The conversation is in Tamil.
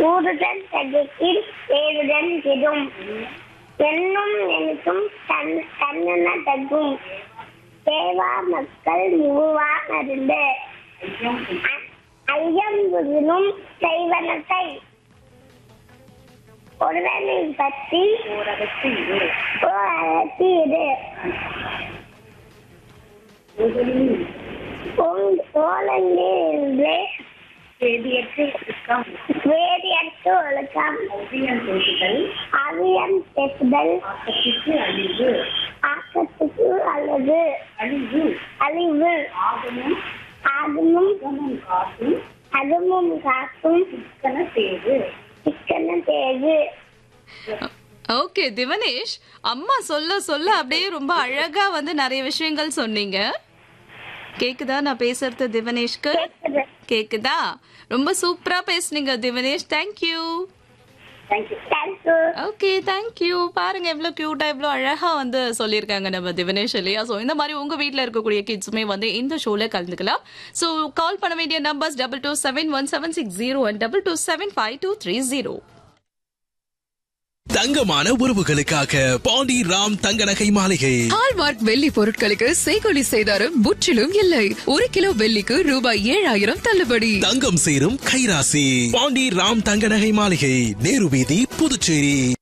ஊறுதல் தகுக்கில் ஏறுதல் கெடும் என்னும் எனக்கும் தன் தன்னென தகும் தேவா மக்கள் முகுவா மருந்து ஐயம் புதினும் செய்வனத்தை ஒருவனை பற்றி ஓர் அகத்தி இரு ஓலங்கிலே வேதியற்ற ஒழுக்கம் அவியம் பேசுதல் ஆக்கத்துக்கு அல்லது அழிவு ஆகமும் அதுமும் காக்கும் சிக்கன தேவு ஓகே திவனேஷ் அம்மா சொல்ல சொல்ல அப்படியே ரொம்ப அழகா வந்து நிறைய விஷயங்கள் சொன்னீங்க கேக்குதா நான் பேசுறது திவனேஷ்க்கு கேக்குது கேக்குதா ரொம்ப சூப்பரா பேசுனீங்க Dhivanesh thank you thank you okay thank you பாருங்க எவ்வளவு கியூட்டா எவ்வளவு அழகா வந்து சொல்லியிருக்காங்க நம்ம திவனேஷ் இல்லையா ஸோ இந்த மாதிரி உங்க வீட்ல இருக்கக்கூடிய கிட்ஸுமே வந்து இந்த ஷோல கலந்துக்கலாம் ஸோ கால் பண்ண வேண்டிய numbers double two seven one seven six zero one double two seven five two three zero தங்கமான உறவுகளுக்காக பாண்டி ராம் தங்க நகை மாளிகை ஹால்மார்க் வெள்ளி பொருட்களுக்கு செய்கொலி செய்தாரும் முற்றிலும் இல்லை ஒரு கிலோ வெள்ளிக்கு ரூபாய் ஏழாயிரம் தள்ளுபடி தங்கம் சேரும் கைராசி பாண்டி ராம் தங்க நகை மாளிகை நேரு வீதி புதுச்சேரி